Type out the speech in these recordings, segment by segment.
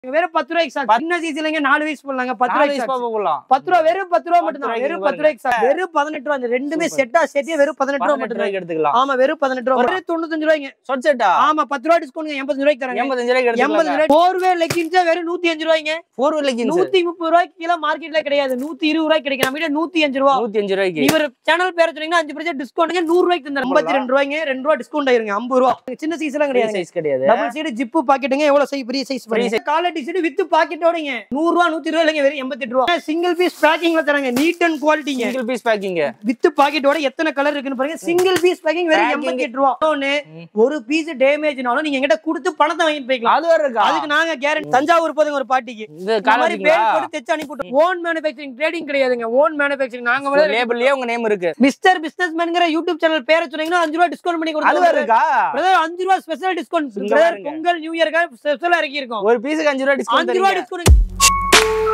வெறும் பத்து ரூபாய்க்கு சார் சின்ன சீசிலங்க நாலு வயசு போடலாங்க பத்து நாலு ரூபாய்க்கு வயசு சார். பாப்பா போடலாம் பத்து ரூபா வெறும் பத்து ரூபா பத்து மட்டும் தான் ரூபாய்க்கு வெறும் பத்து ரூபாய்க்கு சார் வெறும் பதினெட்டு ரூபா இந்த ரெண்டுமே Super. செட்டா சேர்த்தே வெறும் பதினெட்டு ரூபா பதினெட்டு மட்டும் தான் ரூபாய்க்கு எடுத்துக்கலாம் ஆமா வெறும் பதினெட்டு ரூபா வெறும் தொண்ணூத்தஞ்சு ரூபாய்ங்க சொட் செட்டா ஆமா பத்து ரூபா டிஸ்கவுண்ட் எண்பத்தஞ்சு ரூபாய்க்கு தராங்க எண்பத்தஞ்சு ரூபாய்க்கு எண்பது எடுத்துக்கலாம் ரூபாய் போர்வே லெக்கின்ஸா வெறும் நூத்தி அஞ்சு ரூபாய்ங்க ஃபோர் வீலர் நூத்தி முப்பது ரூபாய்க்கு கீழே மார்க்கெட்ல கிடையாது நூத்தி இருபது ரூபாய்க்கு கிடைக்கும் நம்ம கிட்ட நூத்தி அஞ்சு ரூபா நூத்தி அஞ்சு ரூபாய்க்கு இவர் சேனல் பேர சொன்னீங்கன்னா அஞ்சு பர்சன்ட் டிஸ்கவுண்ட் நூறு ரூபாய்க்கு தந்தாரு ஐம்பத்தி ரெண்டு ரூபாய்ங்க ரெண்டு ரூபா டிஸ்கவுண்ட் ஆயிருங்க ஐம்பது ரூபா சின்ன சைஸ் எல்லாம் கிடையாது சைஸ் கிடையாது டபுள் சைடு ஜிப்பு பாக்கெட்டுங்க எவ்வளவு சைஸ் பெரிய சைஸ் Free பெரிய காலர் டிஷர்ட் வித் பாக்கெட்டோடங்க நூறு ரூபா நூத்தி இருபது இல்லைங்க வெறும் எண்பத்தி ரூபா சிங்கிள் பீஸ் பேக்கிங்ல தராங்க நீட் அண்ட் குவாலிட்டிங்க சிங்கிள் பீஸ் பேக்கிங் வித் பாக்கெட்டோட எத்தனை கலர் இருக்குன்னு பாருங்க சிங்கிள் பீஸ் பேக்கிங் வெறும் Packing. எண்பத்தி எட்டு ரூபா இன்னொன்னு, ம். ஒரு பீஸ் டேமேஜ்னாலும் நீங்க எங்கிட்ட கொடுத்து பணத்தை வாங்கிட்டு போய்க்கலாம் அது வேற இருக்கா அதுக்கு நாங்க கேரண்டி தஞ்சாவூர் போதுங்க ஒரு பாட்டிக்கு இது இந்த மாதிரி காலேஜ்ங்களா பேர் போட்டு தைச்சு அனுப்பி ஓன் மேனுஃபேக்சரிங் ட்ரேடிங் கிடையாதுங்க ஓன் மேனுஃபேக்சரிங் நாங்க லேபிள்லயே உங்க நேம் இருக்கு மிஸ்டர் பிசினஸ் மேன்ங்கிற யூடியூப் சேனல் பேரை சொன்னீங்கன்னா அஞ்சு ரூபா டிஸ்கவுண்ட் பண்ணி அது வேற கொடுத்தாங்க இருக்கா பிரதர் அஞ்சு ரூபா ஸ்பெஷல் டிஸ்கவுண்ட் இங்க பிரதர் பாருங்க. பொங்கல் நியூ இயர்க்கு ஸ்பெஷலா இறக்கி இருக்கோம் ஒரு பீஸுக்கு அஞ்சு ரூபா டிஸ்கவுண்ட் அஞ்சு ரூபா தரீங்க டிஸ்கவுண்ட்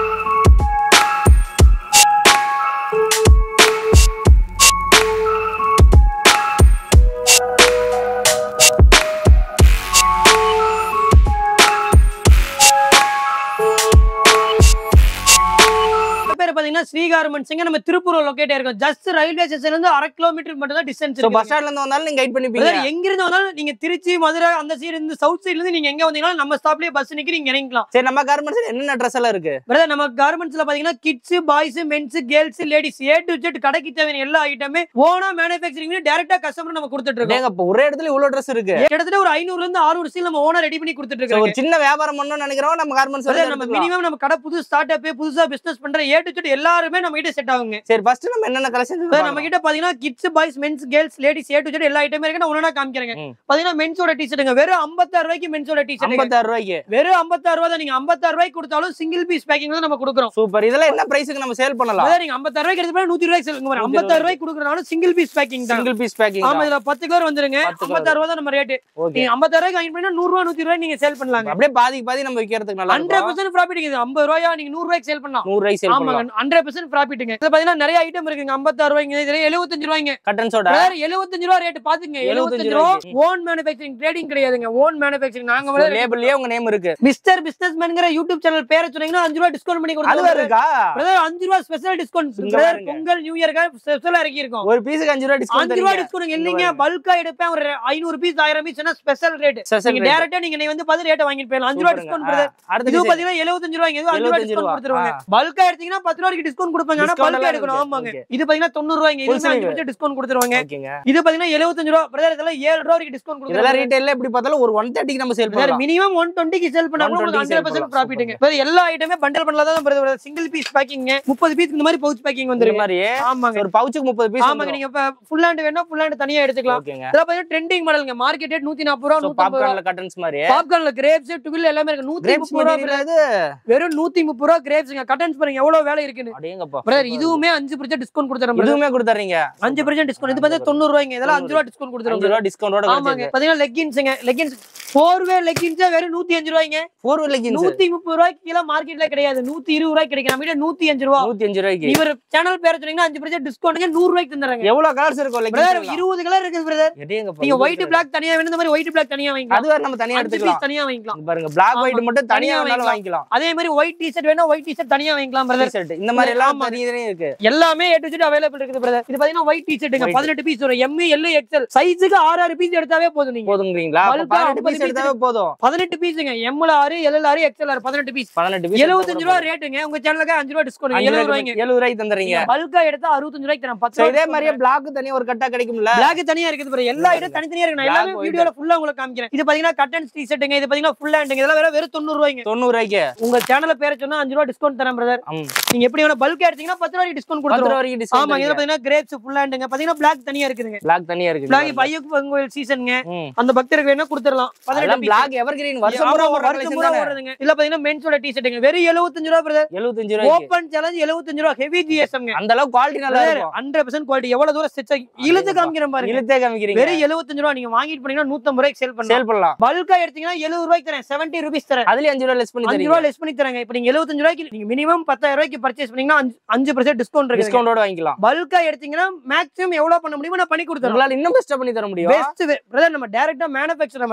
பேர் பாத்தீங்கன்னா ஸ்ரீ கார்மெண்ட்ஸ்ங்க நம்ம திருப்பூர் லொகேட் இருக்கும் ஜஸ்ட் ரயில்வே ஸ்டேஷன்ல இருந்து அரை கிலோமீட்டர் மட்டும் தான் டிஸ்டன்ஸ் சோ பஸ் ஸ்டாண்ட்ல இருந்து வந்தாலும் நீங்க கைட் பண்ணிப்பீங்க பிரதர் எங்க இருந்து வந்தாலும் நீங்க திருச்சி மதுரை அந்த சைடு இருந்து சவுத் சைடுல இருந்து நீங்க எங்க வந்தீங்கன்னா நம்ம ஸ்டாப்லயே பஸ் நிக்கி நீங்க இறங்கிக்கலாம் சரி நம்ம கார்மெண்ட்ஸ் என்னென்ன ட்ரெஸ் எல்லாம் இருக்கு பிரதர் நம்ம கார்மெண்ட்ஸ்ல பாத்தீங்கன்னா kids boys mens girls ladies A to Z கடைக்கு தேவையான எல்லா ஐட்டமே ஓனா மேனுஃபேக்சரிங் டைரக்டா கஸ்டமர் நம்ம கொடுத்துட்டு இருக்கோம் ஏங்க இப்ப ஒரே இடத்துல இவ்வளவு ட்ரெஸ் இருக்கு கிட்டத்தட்ட ஒரு ஐநூறுல இருந்து ஆறுநூறு சீல் நம்ம ஓனா ரெடி பண்ணி கொடுத்துட்டு So, இருக்கோம் ஒரு சின்ன வியாபாரம் பண்ணணும்னு நினைக்கிறோம் நம்ம கார்மெண்ட்ஸ் பிரதர் நம்ம மினிமம் நம்ம கடை புது ஸ்டார்ட் அப் புதுசா பிசினஸ் பண்ற ஏ டு ஜெட் எல்லாருமே நம்ம கிட்ட செட் ஆகுங்க சரி ஃபர்ஸ்ட் நம்ம என்னென்ன பிரதர், நம்ம கலெக்ஷன் கிட்ட பாத்தீங்கன்னா kids boys mens girls ladies A to Z எல்லா ஐட்டமே இருக்கு நான் ஒண்ணா காமிக்கிறேங்க ம். பாத்தீங்கன்னா மென்ஸோட டி ஷர்ட்டுங்க வெறும் 56 ரூபாய்க்கு மென்ஸோட டி ஷர்ட் ஐம்பத்தாறு ரூபாய்க்கு வெறும் 56 ரூபாய் தான் நீங்க 56 ரூபாய்க்கு கொடுத்தாலும் சிங்கிள் பீஸ் பேக்கிங் தான் நம்ம கொடுக்குறோம் சூப்பர் இதெல்லாம் என்ன பிரைஸ்க்கு நம்ம சேல் பண்ணலாம் அதாவது நீங்க 56 ரூபாய்க்கு எடுத்து போனா 100 ரூபாய்க்கு செல்லுங்க 56 ரூபாய்க்கு கொடுக்குறனாலும் சிங்கிள் பீஸ் பேக்கிங் தான் சிங்கிள் பீஸ் பேக்கிங் ஆமா இதுல 10 கலர் வந்துருங்க பத்து colour. 56 ரூபாய் தான் நம்ம ரேட் ஓகே நீங்க 56 ரூபாய்க்கு வாங்கி பண்ணா 100 ரூபாய் 100 ரூபாய் நீங்க சேல் பண்ணலாங்க அப்படியே பாதிக்கு பாதி நம்ம விக்கிறதுக்கு நல்லா ஹண்ட்ரட் இருக்கும் பர்சன்ட் ப்ராஃபிட் இது 50 ரூபாயா நீங்க 100 ரூபாய்க்கு சேல் பண்ணலாம் நூறு ரூபாய்க்கு சேல் ஆமாங்க பண்ணலாம் ஹண்ட்ரட் பர்சன்ட் ப்ராஃபிட்டுங்க இதுல பாத்தீங்கன்னா நிறைய ஐட்டம் இருக்குங்க 56 ரூபாய்ங்க இதுல 75 ரூபாய்ங்க கட்டன்ஸோட வேற 75 ரூபாய் ரேட் பாத்துங்க 75 ரூபா ஓன் மேனுஃபேக்சரிங் ட்ரேடிங் கிடையாதுங்க ஓன் மேனுஃபேக்சரிங் நாங்க வந்து லேபிள்லயே உங்க நேம் இருக்கு மிஸ்டர் பிசினஸ் மேன்ங்கிற யூடியூப் சேனல் பேரை சொன்னீங்கன்னா அஞ்சு ரூபா டிஸ்கவுண்ட் பண்ணி அது வேற கொடுத்தாங்க இருக்கா பிரதர் அஞ்சு ரூபா ஸ்பெஷல் டிஸ்கவுண்ட் இங்க பிரதர் பாருங்க. பொங்கல் நியூ இயர்க்கு ஸ்பெஷலா இறக்கி இருக்கோம் ஒரு பீஸுக்கு அஞ்சு ரூபா டிஸ்கவுண்ட் அஞ்சு ரூபா தரீங்க டிஸ்கவுண்ட் இல்லைங்க பல்கா எடுப்பேன் ஒரு ஐநூறு பீஸ் ஆயிரம் பீஸ் ஸ்பெஷல் ரேட் Special நீங்க rate. டேரக்டா நீங்க நீ வந்து பார்த்து ரேட்டை வாங்கிட்டு போயிடலாம் அஞ்சு ரூபா சூப்பருங்க. டிஸ்கவுண்ட் ஆ, பிரதர் அடுத்த இது design. பாத்தீங்கன்னா எழுபத்தஞ்சு ரூபாய்ங்க இது அஞ்சு ரூபா 75 டிஸ்கவுண்ட் ரூபா. கொடுத்துருவாங்க ஆ. பல்கா எடுத்தீங்கன்னா பத்து ரூபாய்க்கு டிஸ்கவுண்ட் கொடுப்பாங்க ஆனா Discount பல்கா எல்லாம் எடுக்கணும் இருக்கு. ஆமாங்க Okay. இது பாத்தீங்கன்னா தொண்ணூறு ரூபாய்ங்க Full இது அஞ்சு sleeve. பர்சன்ட் டிஸ்கவுண்ட் கொடுத்துருவாங்க ஓகேங்க இது பாத்தீங்கன்னா எழுபத்தஞ்சு ரூபா பிரதர் இதெல்லாம் ஏழு ரூபா வரைக்கும் டிஸ்கவுண்ட் இதெல்லாம் கொடுத்துருவாங்க ரீட்டைல்ல எப்படி பார்த்தாலும் ஒரு ஒன் தேர்ட்டிக்கு நம்ம சேல் பண்ணலாம் மினிமம் ஒன் டுவெண்ட்டிக்கு செல் பண்ணா கூட 120 உங்களுக்கு sell ஹண்ட்ரட் பர்சன்ட் பண்ணலாம். ப்ராஃபிட்டுங்க எல்லா ஐட்டமே பண்டல் பண்ணலாம் தான் சிங்கிள் பீஸ் பேக்கிங் முப்பது பீஸ் இந்த மாதிரி பவுச் பேக்கிங் இந்த வந்துருக்கு மாதிரி ஆமாங்க ஒரு பவுச்சுக்கு முப்பது பீஸ் ஆமாங்க நீங்க இப்ப ஃபுல் ஹேண்ட் வேணா ஃபுல் ஹேண்ட் தனியா எடுத்துக்கலாம் ஓகேங்க இதெல்லாம் பாத்தீங்கன்னா ட்ரெண்டிங் மாடலுங்க மார்க்கெட் ரேட் நூத்தி நாற்பது ரூபா நூத்தி ஐம்பது ரூபா பாப்கார்ன்ல கட்டன்ஸ் மாதிரி பாப்கார்ன்ல கிரேப்ஸ் டுவில் எல்லாமே இருக்கு நூத்தி கிரேப்ஸ் முப்பது ரூபா மெட்டீரியல் அது வெறும் நூத்தி முப்பது ரூபா கிரேப்ஸ்ங்க கட்டன்ஸ் பாருங்க எவ்வளவு வேலை இருக்குன்னு அடேங்கப்பா பிரதர் இதுவுமே அஞ்சு பர்சன்ட் டிஸ்கவுண்ட் கொடுத்துறோம் brother. இதுவுமே கொடுத்துறீங்க அஞ்சு பர்சன்ட் டிஸ்கவுண்ட் இது பார்த்தா தொண்ணூறு ரூபாய்ங்க இதெல்லாம் அஞ்சு ரூபா டிஸ்கவுண்ட் அஞ்சு கொடுத்துருவோம் ரூபா டிஸ்கவுண்டோட ஆமாங்க பாத்தீங்கன்னா லெக்கின்ஸ்ங்க லெக்கின்ஸ் ஃபோர் வே லெக்கின்ஸே வெறும் நூத்தி அஞ்சு ரூபாய்ங்க ஃபோர் லெகின்ஸ் நூத்தி முப்பது ரூபாய்க்கு கீழே மார்க்கெட்ல கிடையாது நூத்தி இருபது ரூபாய்க்கு கிடைக்கும் நம்ம கிட்ட நூத்தி அஞ்சு ரூபா நூத்தி அஞ்சு ரூபாய்க்கு இவர் சேனல் பேர சொன்னீங்கன்னா அஞ்சு பர்சன்ட் டிஸ்கவுண்ட் நூறு ரூபாய்க்கு தந்துறாங்க எவ்வளவு கலர்ஸ் இருக்கும் பிரதர் லெகின்ஸ் இருபது கலர் இருக்குது பிரதர் எடேங்கப்பா நீங்க ஒயிட் பிளாக் தனியா வேணும் இந்த மாதிரி ஒயிட் பிளாக் தனியா வாங்கிக்கலாம் அது வேற நம்ம தனியா அஞ்சு எடுத்துக்கலாம் பீஸ் தனியா வாங்கிக்கலாம் இங்க பாருங்க பிளாக் ஒயிட் ஆமா. மட்டும் தனியா தனியா வேணாலும் வாங்கிக்கலாம். வாங்கிக்கலாம் அதே மாதிரி ஒயிட் டிஷர்ட் வேணா ஒயிட் டிஷர்ட் தனியா வாங்கிக்கலாம் பிரதர் T-shirt. இந்த மாதிரி எல்லாம் ஆமா. தனி தனியா இருக்கு எல்லாமே ஏ டு ஜெட் அவைலபிள் இருக்குது பிரதர் இது பாத்தீங்கன்னா ஒயிட் டிஷர்ட்டுங்க White. பதினெட்டு பீஸ் வரும் எம் எல் எக்ஸ்எல் சைஸுக்கு ஆறு ஆறு பீஸ் எடுத்தாவே போதும் நீங்க போதுங்கிறீங்களா அப்ப Bulk ஆ பதினெட்டு 50 பீஸ் எடுத்தாவே போதும் பதினெட்டு பீஸுங்க எம்ல ஆறு எல் ஆறு எக்ஸ்எல் ஆறு பதினெட்டு பீஸ் பதினெட்டு பீஸ் எழுபத்தஞ்சு ரூபா ரேட்டுங்க உங்க சேனலுக்கு அஞ்சு ரூபா டிஸ்கவுண்ட் அஞ்சு எழுபது ரூபாய்ங்க ரூபாய்க்கு எழுபது ரூபாய்க்கு தந்துறீங்க பல்கா எடுத்தா அறுபத்தஞ்சு ரூபாய்க்கு தரேன் பத்து So, ரூபாய் இதே மாதிரியே பிளாக் தனியா ஒரு கட்டா கிடைக்கும்ல பிளாக் தனியா இருக்குது பாரு எல்லா இடம் தனித்தனியா இருக்கு நான் Black, எல்லாமே white. வீடியோல ஃபுல்லா உங்களுக்கு காமிக்கிறேன் இது பாத்தீங்கன்னா கட்டன்ஸ் டி ஷர்ட்டுங்க இது பாத்தீங்கன்னா ஃபுல் ஹேண்டுங்க இதெல்லாம் வேற வெறும் தொண்ணூறு ரூபாய்ங்க தொண்ணூறு ரூபாய்க்கு உங்க சேனல பேரை சொன்னா அஞ்சு ரூபா டிஸ்கவுண்ட் தரேன் பிரதர் ம். நீங்க எப்படி வேணா பல்க் எடுத்தீங்கன்னா பத்து ரூபாய்க்கு டிஸ்கவுண்ட் பத்து கொடுத்துருவோம் ரூபா வரைக்கும் ஆமா இதுல டிஸ்கவுண்ட் பாத்தீங்கன்னா கிரேப்ஸ் ஃபுல் ஹேண்டுங்க பாத்தீங்கன்னா பிளாக் தனியா இருக்குதுங்க பிளாக் தனியா இருக்கு பிளாக் இப்ப ஐயப்ப பொங்கல் சீசனுங்க ம். அந்த பக்தருக்கு வேணா கொடுத்துடலாம் பதினெட்டு piece. பிளாக் எவர் கிரீன் வருஷம் ஆமா, பூரா ஒரு வருஷம் collection பூரா தானே ஓடுதுங்க. இதுல பாத்தீங்கன்னா மென்ஸோட டி ஷர்ட்டுங்க வெறும் எழுபத்தஞ்சு ரூபா பிரதர் எழுபத்தஞ்சு ரூபாய்க்கு ஓப்பன் சேலஞ்ச் எழுபத்தஞ்சு ரூபா ஹெவி ஜிஎஸ்எம்ங்க அந்த அளவுக்கு குவாலிட்டி நல்லா இருக்கும் ஹண்ட்ரட் பர்சன்ட் குவாலிட்டி எவ்வளவு தூரம் ஸ்டிச் இழுத்து காமிக்கிறேன் பாருங்க இழுத்தே காமிக்கிறீங்க வெறும் எழுபத்தஞ்சு ரூபா நீங்க வாங்கிட்டு போனீங்கன்னா நூத்தம்பது ரூபாய்க்கு சேல் பண்ணலாம் சேல் பண்ணலாம் பல்கா எடுத்தீங்கன்னா எழுபது ரூபாய்க்கு தரேன் செவன்டி ருபீஸ் தரேன் அதுலயும் அஞ்சு ரூபா லெஸ் பண்ணி அஞ்சு தரீங்க ரூபா லெஸ் பண்ணி தராங்க இப்ப நீங்க எழுபத்தஞ்சு ரூபாய்க்கு நீங்க மினிமம் பத்தாயிரம் ரூபாய்க்கு பர்ச்சேஸ் பண்ணீங்கன்னா அஞ்சு- அஞ்சு பர்சன்ட் டிஸ்கவுண்ட் இருக்கு டிஸ்கவுண்டோட வாங்கிக்கலாம் பல்கா எடுத்தீங்கன்னா மேக்ஸிமம் எவ்வளவு பண்ண முடியுமோ நான் பண்ணி கொடுத்துறேன் உங்களால இன்னும் பெஸ்டா பண்ணி தர முடியும் பெஸ்ட் பிரதர் நம்ம டைரக்டா மேனுஃபேக்சர் நம்ம ட்ரேடிங்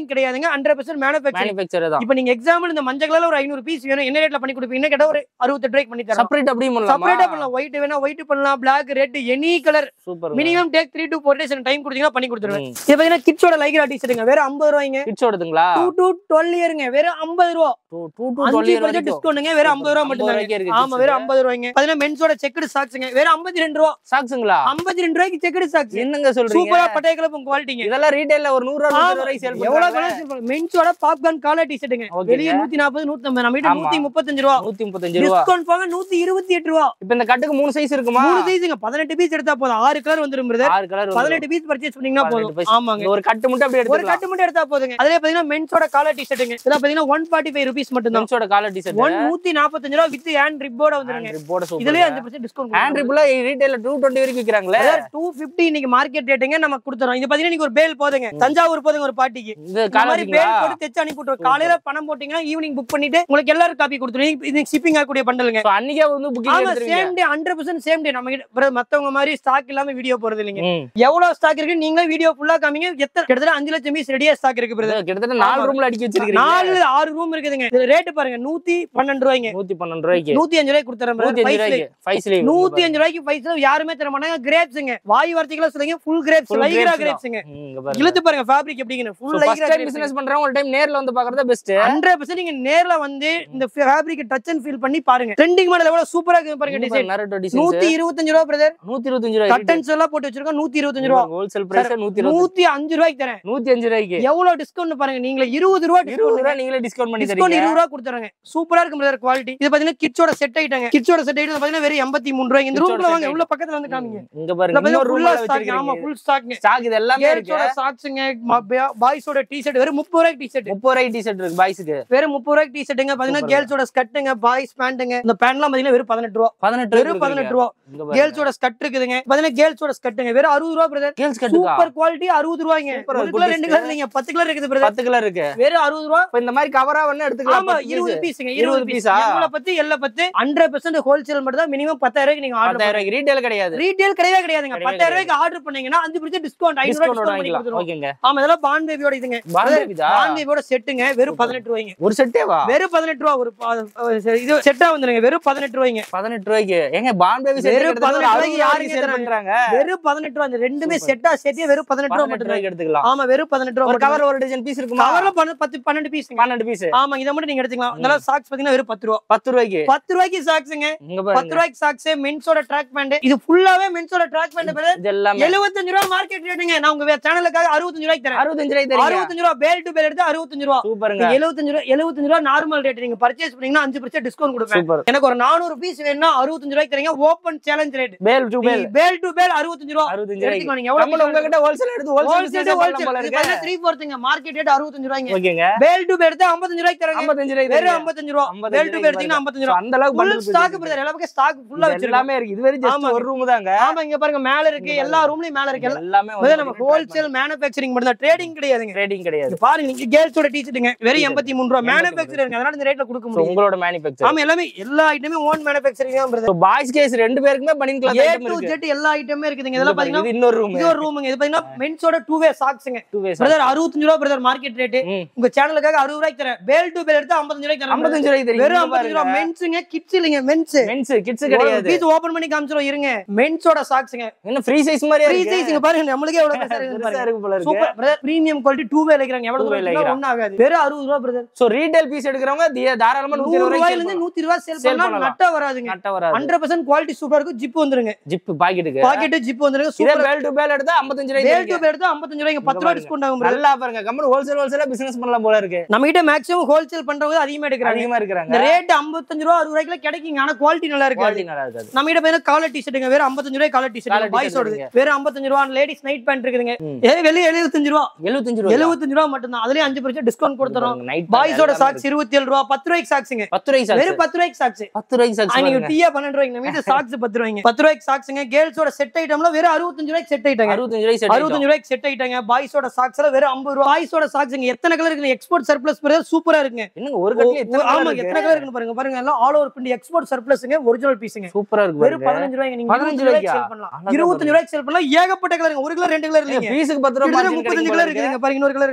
கிடையாதுங்க ஹண்ட்ரட் பர்சன்ட் மேனுஃபேக்சரிங் மேனுஃபேக்சர் தான் இப்போ நீங்க எக்ஸாம்பிள் இந்த மஞ்சள் கலர்ல ஒரு ஐநூறு பீஸ் வேணும் என்ன ரேட்ல பண்ணி கொடுப்பீங்கன்னு கேட்டா ஒரு அறுபத்தெட்டு ரூபாய்க்கு பண்ணி தரோம் செப்பரேட் அப்படியே பண்ணலாமா செப்பரேட்டா பண்ணலாம் ஒயிட் வேணா ஒயிட் பண்ணலாம் black red any colour super minimum take three to four days time கொடுத்தீங்கன்னா பண்ணி கொடுத்துருவேன் இது பாத்தீங்கன்னா கிட்ஸோட லைக்ரா டி ஷர்ட்டுங்க வேற ஐம்பது ரூபாய்ங்க கிட்ஸ் ஓடுதுங்களா டூ டு டுவெல் இயருங்க வெறும் ஐம்பது ரூபா டூ டூ டூ அஞ்சு டுவெல் பர்சன்ட் டிஸ்கவுண்ட்டுங்க வெறும் ஐம்பது ரூபா மட்டும் இருக்கு ஆமா வெறும் ஐம்பது ரூபாய்ங்க பாத்தீங்கன்னா மென்ஸோட செக்குடு சாக்ஸுங்க வெறும் ஐம்பத்தி ரெண்டு ரூபா சாக்ஸுங்களா ஐம்பத்தி ரெண்டு ரூபாய்க்கு செக்குடு சாக்ஸ் என்னங்க சொல்றீங்க சூப்பரா பட்டை கலப்பும் குவாலிட்டிங்க இதெல்லாம் ரீட்டைல்ல ஒரு நூறு ரூபா நூறு ரூபாய்க்கு சேல் எவ்வளவு பண்றாங்க கலர் சேல் மென்ஸோட பாப்கார்ன் காலர் டி ஷர்ட்டுங்க ஓகேங்க. வெளியே நூத்தி நாற்பது நூத்தி ஐம்பது நம்ம கிட்ட ஆமா. நூத்தி முப்பத்தஞ்சு ரூபா நூத்தி முப்பத்தஞ்சு ரூபா டிஸ்கவுண்ட் போக நூத்தி இருபத்தி எட்டு ரூபா இப்ப இந்த கட்டுக்கு மூணு சைஸ் இருக்குமா மூணு சைஸுங்க பதினெட்டு பீஸ் எடுத்தா போதும் ஆறு கலர் வந்துரும் பிரதர் ஆறு கலர் பதினெட்டு பீஸ் பர்ச்சேஸ் பண்ணீங்கன்னா 18 போதும் piece. ஆமாங்க ஒரு கட்டு மட்டும் அப்படியே ஒரு எடுத்துக்கலாம் கட்டு மட்டும் எடுத்தா போதுங்க அதுல பாத்தீங்கன்னா மென்ஸோட காலர் டி ஷர்ட்டுங்க இதெல்லாம் பாத்தீங்கன்னா ஒன் ஃபார்ட்டி ஃபைவ் ருபீஸ் மட்டும் தான் மென்ஸோட காலர் டி ஷர்ட் ஒன் நூத்தி நாற்பத்தஞ்சு ரூபா வித் ஹேண்ட் ரிப்போட வந்துருங்க போட சூப்பர் இதுலயே அஞ்சு பர்சன்ட் டிஸ்கவுண்ட் ஹேண்ட் ரிப்ல ரீட்டைல்ல டூ டுவெண்ட்டி வரைக்கும் விக்கிறாங்களே டூ பிப்டி இன்னைக்கு மார்க்கெட் ரேட்டுங்க நம்ம கொடுத்துறோம் இது பாத்தீங்கன்னா இன்னைக்கு ஒரு பேல் போதுங்க தஞ்சாவூர் போதுங்க ஒரு பார்ட்டிக்கு இது இந்த மாதிரி காலேஜ்ங்களா பேல் போட்டு தைச்சு அனுப்பி விட்டுருவோம் காலையில பணம் போட்டீங்கன்னா ஈவினிங் புக் பண்ணிட்டு உங்களுக்கு எல்லாரும் காப்பி கொடுத்துருவோம் இது ஷிப்பிங் ஆகக்கூடிய பண்டலுங்க சோ அன்னைக்கே வந்து புக்கிங் ஆமா எடுத்துருவீங்க same day hundred percent same day நம்ம கிட்ட பிறகு மத்தவங்க மாதிரி ஸ்டாக் இல்லாம வீடியோ போறது இல்லைங்க ம். எவ்வளவு ஸ்டாக் இருக்கு நீங்களே வீடியோ ஃபுல்லா காமிங்க எத்தனை கிட்டத்தட்ட அஞ்சு லட்சம் பீஸ் ரெடியா ஸ்டாக் இருக்கு பிரதர் இது கிட்டத்தட்ட நாலு ரூம்ல அடிக்கி வச்சிருக்கீங்க நாலு ஆறு ரூம் இருக்குதுங்க இது ரேட் பாருங்க நூத்தி பன்னெண்டு ரூபாய்ங்க நூத்தி பன்னெண்டு ரூபாய்க்கு நூத்தி அஞ்சு ரூபாய்க்கு கொடுத்துறேன் நூத்தி அஞ்சு brother. Five ரூபாய்க்கு ஃபைவ் ஸ்லீவ் நூத்தி அஞ்சு ரூபாய்க்கு பைசா யாருமே தர மாட்டாங்க கிரேப்ஸ்ங்க வாய் வார்த்தைகளா சொல்லுங்க full grapes Full lycra grapes கிரேப்ஸ்ங்க இங்க பாருங்க இழுத்து பாருங்க ஃபேப்ரிக் எப்படிங்கன்னு full first lycra time business பண்றவங்க ஒரு டைம் நேர்ல வந்து பாக்குறது பெஸ்ட் ஹண்ட்ரட் பர்சன்ட் நீங்க நேர்ல வந்து இந்த ஃபேப்ரிக் டச் அண்ட் ஃபீல் பண்ணி பாருங்க ட்ரெண்டிங் மாடல் எவ்வளவு சூப்பரா இருக்கு பாருங்க டிசைன் நரட்டோ டிசைன் நூத்தி இருபத்தஞ்சு ரூபா பிரதர் நூத்தி இருபத்தஞ்சு ரூபாய் கட்டன்ஸ் எல்லாம் போட்டு வச்சிருக்கோம் நூத்தி இருபத்தஞ்சு ரூபா ஹோல்சேல் பிரைஸ் நூத்தி இருபது நூத்தி அஞ்சு ரூபாய்க்கு தரேன் நூத்தி அஞ்சு ரூபாய்க்கு எவ்வளவு டிஸ்கவுண்ட் பாருங்க நீங்களே இருபது ரூபா இருபது டிஸ்கவுண்ட் ரூபாய் நீங்களே டிஸ்கவுண்ட் பண்ணி டிஸ்கவுண்ட் தரீங்க இருபது ரூபா கொடுத்துறாங்க சூப்பரா இருக்கும் பிரதர் குவாலிட்டி இது பாத்தீங்கன்னா கிட்ஸோட செட் ஐட்டங்க கிட்ஸோட செட் ஐட்டம் பாத்தீங்கன்னா வெறும் எண்பத்தி மூணு ரூபாய் இந்த Kids ஓட ரூம்ல set வாங்க item. உள்ள பக்கத்துல வந்து காமிங்க இங்க இதுல பாருங்க பாத்தீங்கன்னா இன்னொரு ஃபுல்லா ரூம்ல ஸ்டாக் ஆமா வச்சிருக்கீங்க ஃபுல் ஸ்டாக்ங்க ஸ்டாக் இது எல்லாமே இருக்கு கேர்ள்ஸோட சாக்ஸுங்க பாய்ஸோட டி ஷர்ட் வெறும் முப்பது ரூபாய்க்கு டி ஷர்ட் முப்பது ரூபாய் டி ஷர்ட் இருக்கு பாய்ஸ்க்கு வெறும் முப்பது ரூபாய்க்கு டி ஷர்ட்டுங்க பாத்தீங்கன்னா Super. கேர்ள்ஸோட ஸ்கட்டுங்க பாய்ஸ் பேண்ட்டுங்க இந்த பேண்ட்லாம் பாத்தீங்கன்னா வெறும் பதினெட்டு ரூபா பதினெட்டு வெறும் பதினெட்டு ரூபா கேர்ள்ஸோட ஸ்கட் இருக்குதுங்க பாத்தீங்கன்னா கேர்ள்ஸோட ஸ்கட்டுங்க வெறும் அறுபது ரூபா பிரதர் கேர்ள்ஸ் கட்டுக்கா சூப்பர் குவாலிட்டி அறுபது ரூபாய்ங்க Super, ஒரு good கிலோ ரெண்டு disc. கிலோ இல்லைங்க பத்து கிலோ இருக்குது பிரதர் பத்து கலர் இருக்கு வெறும் அறுபது ரூபா இப்ப இந்த மாதிரி கவரா வேணா எடுத்துக்கலாம் ஆமா பத்து இருபது piece. பீஸுங்க இருபது இருபது பீஸ் piece-ஆ? எவ்வளவு பத்து எல்ல பத்து ஹண்ட்ரட் பெர்சென்ட் ஹோல்சேல் மட்டும் தான் மினிமம் பத்தாயிரம் ரூபாய்க்கு நீங்க ஆர்டர் பத்தாயிரம் ரூபாய்க்கு ரீட்டைல் கிடையாது ரீட்டைல் கிடையவே கிடையாதுங்க கிடையவே பத்தாயிரம் ரூபாய்க்கு ஆர்டர் பண்ணீங்கன்னா அஞ்சு பர்சன்ட் டிஸ்கவுண்ட் ஐநூறு டிஸ்கவுண்ட் ரூபாய் வாங்கிக்கலாம் கொடுத்துருவோம் ஓகேங்க ஆமா இதெல்லாம் பான் பேபியோட இதுங்க பாரதிதா பான் பேபியோட செட்டுங்க வெறும் பதினெட்டு ரூபாய்ங்க ஒரு செட்டேவா வெறும் பதினெட்டு ரூபா ஒரு பா- இது செட்டா வந்துருங்க வெறும் பதினெட்டு ரூபாய்ங்க பதினெட்டு ரூபாய்க்கு ஏங்க பான் பேபி செட் வெறும் பதினெட்டு ரூபாய்க்கு யாருங்க சேல் தராங்க? பண்றாங்க வெறும் பதினெட்டு ரூபா இந்த ரெண்டுமே Super. செட்டா சேர்த்தே வெறும் பதினெட்டு ரூபா பதினெட்டு மட்டும் ரூபாய்க்கு எடுத்துக்கலாம் ஆமா வெறும் பதினெட்டு ரூபா ஒரு கவர் ஒரு டஜன் பீஸ் இருக்குமா கவர்ல பண்ண பத்து பன்னெண்டு பீஸ் பன்னெண்டு பீஸ் ஆமா இதை மட்டும் நீங்க எடுத்துக்கலாம் இதெல்லாம் சாக்ஸ் பாத்தீங்கன்னா வெறும் பத்து ரூபா பத்து ரூபாய்க்கு பத்து ரூபாய்க்கு சாக்ஸுங்க இங்க பத்து பாருங்க ரூபாய்க்கு சாக்ஸ் மென்ஸோட ட்ராக் பேண்ட் இது ஃபுல்லாவே மென்ஸோட ட்ராக் பேண்ட் இது எல்லாமே எழுபத்தஞ்சு ரூபா மார்க்கெட் ரேட்டுங்க நான் உங்க சேனலுக்காக அறுபத்தஞ்சு ரூபாய்க்கு தரேன் அறுபத்தஞ்சு ரூபாய்க்கு தரீங்க அறுபத்தஞ்சு ரூபா பேல் டு பேல் எடுத்து அறுபத்தஞ்சு ரூபா சூப்பருங்க எழுபத்தஞ்சு ரூபா எழுபத்தஞ்சு ரூபா நார்மல் ரேட் நீங்க பர்ச்சேஸ் பண்ணீங்கன்னா அஞ்சு பர்சன்ட் டிஸ்கவுண்ட் கொடுப்பேன் சூப்பர் எனக்கு ஒரு நானூறு பீஸ் வேணும்னா அறுபத்தஞ்சு ரூபாய்க்கு தரீங்க open challenge rate bale to bale bale to பேல் அறுபத்தஞ்சு ரூபா அறுபத்தஞ்சு ரூபாய்க்கு எடுத்துக்கோ நீங்க எவ்வளவு நம்மள உங்ககிட்ட ஹோல்சேல் எடுத்து ஹோல்சேல் ஹோல்சேல் போல இருக்கு த்ரீ ஃபோர்த்துங்க மார்க்கெட் ரேட் அறுபத்தஞ்சு ரூபாய்ங்க ஓகேங்க பேல் டு பேல் எடுத்து ஐம்பத்தஞ்சு ரூபாய்க்கு தராங்க ஐம்பத்தஞ்சு ரூபாய்க்கு வெறும் தரீங்க. ஐம்பத்தஞ்சு ரூபா 55 பேல் டு பேல் ரூபாய்க்கு எடுத்தீங்கன்னா ஐம்பத்தஞ்சு So, ரூபா அந்த அளவுக்கு ஃபுல் bundle ஸ்டாக் இருக்கு. பிரதர் எல்லாமே ஸ்டாக் ஃபுல்லா இது வச்சிருக்கோம் எல்லாமே இருக்கு இது வெறும் ஜஸ்ட் ஆமாங்க. ஒரு ரூம் தாங்க ஆமா இங்க பாருங்க மேல இருக்கு இங்க எல்லா ரூம்லயும் மேல இருக்கு எல்லா- எல்லாமே முதல்ல நம்ம ஹோல்சேல் மேனுஃபேக்சரிங் மட்டும் தான் ட்ரேடிங் கிடையாதுங்க ட்ரேடிங் கிடையாது இங்க பாருங்க நீங்க கேர்ள்ஸோட டீச்சர்ட்டுங்க வெறும் எண்பத்தி மூணு ரூபா மேனுஃபேக்சரிங் அதனால இந்த ரேட்ல கொடுக்க So, முடியும் உங்களோட மேனுஃபேக்சர் ஆமா எல்லாமே எல்லா ஐட்டமே ஓன் மேனுஃபேக்சரிங் தான் பிரதர் பாய்ஸ் கேஸ் ரெண்டு பேருக்குமே banian cloth A item to இருக்கு ஜெட் எல்லா ஐட்டமே இருக்குதுங்க இது இதெல்லாம் பாருங்க, பாத்தீங்கன்னா இது இன்னொரு ரூம் இது ஒரு ரூமுங்க இது பாத்தீங்கன்னா மென்ஸோட டூ வே சாக்ஸுங்க டூ வேஸ் பிரதர் அறுபத்தஞ்சு ரூபா பிரதர் மார்க்கெட் ரேட் ம். உங்க சேனலுக்காக அறுபது ரூபாய்க்கு தரேன் பேல் டு பேல் எடுத்து ஐம்பத்தஞ்சு ரூபாய்க்கு தரேன் brother. 55 ரூபாய்க்கு வெறும் தெரியும் ஐம்பத்தஞ்சு ரூபா மென்ஸுங்க கிட்ஸ் இல்லைங்க மென்ஸ் மென்ஸ் கிட்ஸ் கிடையாது பீஸ் ஓபன் பண்ணி காமிச்சிரும் இருங்க மென்ஸோட சாக்ஸுங்க என்ன ஃப்ரீ சைஸ் மாதிரியே ஃப்ரீ இருக்கு சைஸ்ங்க பாருங்க நம்மளுக்கே எவ்வளவு பெருசா இருக்குது பெருசா பாருங்க இருக்கு போல இருக்கு super brother premium quality two way லைக்கிறாங்க எவ்வளவு Two way தூரம் லைக்ரா. ஒன்னும் ஆகாது வெறும் அறுபது ரூபா பிரதர் சோ ரீட்டைல் பீஸ் எடுக்கிறவங்க தி- தாராளமா நூத்தி நூறு இருபது ரூபாயில ரூபாய்க்கு இருந்து நூத்தி ரூபாய் சேல் Sale பண்ணலாம் பண்ணலாம். நட்டா வராதுங்க நட்ட வராது ஹண்ட்ரட் பர்சன்ட் குவாலிட்டி சூப்பரா இருக்கும் ஜிப் வந்துருங்க ஜிப் பாக்கெட்டுக்கு பாக்கெட் ஜிப் வந்துருங்க இதே சூப்பர் பேல் டு பேல் எடுத்தா 55 வேல் ரூபாய்க்கு டு எடுத்து ஐம்பத்தஞ்சு ரூபாய்க்கு பத்து ரூபாய் பாருங்க. டிஸ்கவுண்ட் ஆகும் brother. நல்லா பாருங்க கம்பெனி ஹோல்சேல் ஹோல்சேலா பிசினஸ் பண்ணலாம் போல இருக்கு நம்ம கிட்ட மேக்ஸிமம் ஹோல்சேல் பண்றவங்க அதிகமா எடுக்கிறாங்க அதிகமா இருக்கிறாங்க இந்த ரேட் ஐம்பத்தஞ்சு ரூபா அறுபது ரூபாய்க்குல கிடைக்குங்க ஆனா குவாலிட்டி நல்லா இருக்காது குவாலிட்டி நல்லா இருக்காது நம்ம கிட்ட பாத்தீங்கன்னா காலர் டி ஷர்ட்டுங்க வேற ஐம்பத்தஞ்சு ரூபாய் collar T Collar shirt t-shirt பாய்ஸோட இருக்குங்க. வேற ஐம்பத்தஞ்சு ரூபா லேடிஸ் நைட் பேண்ட் இருக்குதுங்க ம். ஏ வெளியே எழுபத்தஞ்சு ரூபா 75 ரூபாய் எழுபத்தஞ்சு ரூபா மட்டும் தான் அதுலயே அஞ்சு பர்சன்ட் டிஸ்கவுண்ட் கொடுத்துறோம் நைட் பாய்ஸோட சாக்ஸ் இருபத்தி ஏழு ரூபா பத்து ரூபாய்க்கு சாக்ஸுங்க 10 ரூபாய்க்கு சாக்ஸ் வெறும் பத்து ரூபாய்க்கு சாக்ஸ் 10 ரூபாய்க்கு சாக்ஸ் நீங்க பாருங்க டீயா பன்னெண்டு ரூபாய்க்கு நம்ம வீட்டு சாக்ஸ் பத்து ரூபாய்ங்க பத்து ரூபாய்க்கு சாக்ஸுங்க கேர்ள்ஸோட செட் ஐட்டம்ல வெறும் அறுபத்தஞ்சு ரூபாய்க்கு செட் ஐட்டங்க 65 ரூபாய்க்கு செட் அறுபத்தஞ்சு ரூபாய்க்கு செட் ஐட்டங்க பாய்ஸோட சாக்ஸ்ல வெறும் ஐம்பது ரூபா பாய்ஸோட சாக்ஸுங்க எத்தனை கலர் இருக்கு எக்ஸ்போர்ட் சர்ப்ளஸ் சூப்பரா இருக்குங்க என்னங்க ஒரு கட்டில எத்தனை ஆமா colour எத்தனை இருக்கு கலர் இருக்குன்னு பாருங்க பாருங்க எல்லாம் ஆல் ஓவர் பிண்டி எக்ஸ்போர்ட் சர்ப்ளஸ்ங்க ஒரிஜினல் பீஸுங்க சூப்பரா இருக்கு வெறும் பாருங்க பதினஞ்சு ரூபாய்க்கு நீங்க 15 இருபத்தஞ்சு ரூபாய்க்கு ரூபாய்க்கா? சேல் பண்ணலாம் அழகா இருபத்தஞ்சு ரூபாய்க்கு சேல் பண்ணலாம் ஏகப்பட்ட கலருங்க ஒரு கலர் ரெண்டு கலர் இல்லைங்க பீஸுக்கு 10 ரூபாய் கிட்டத்தட்ட margin முப்பத்தஞ்சு கிடைக்கும் கலர் போல இருக்கு. இருக்குதுங்க பாருங்க இன்னொரு கலர்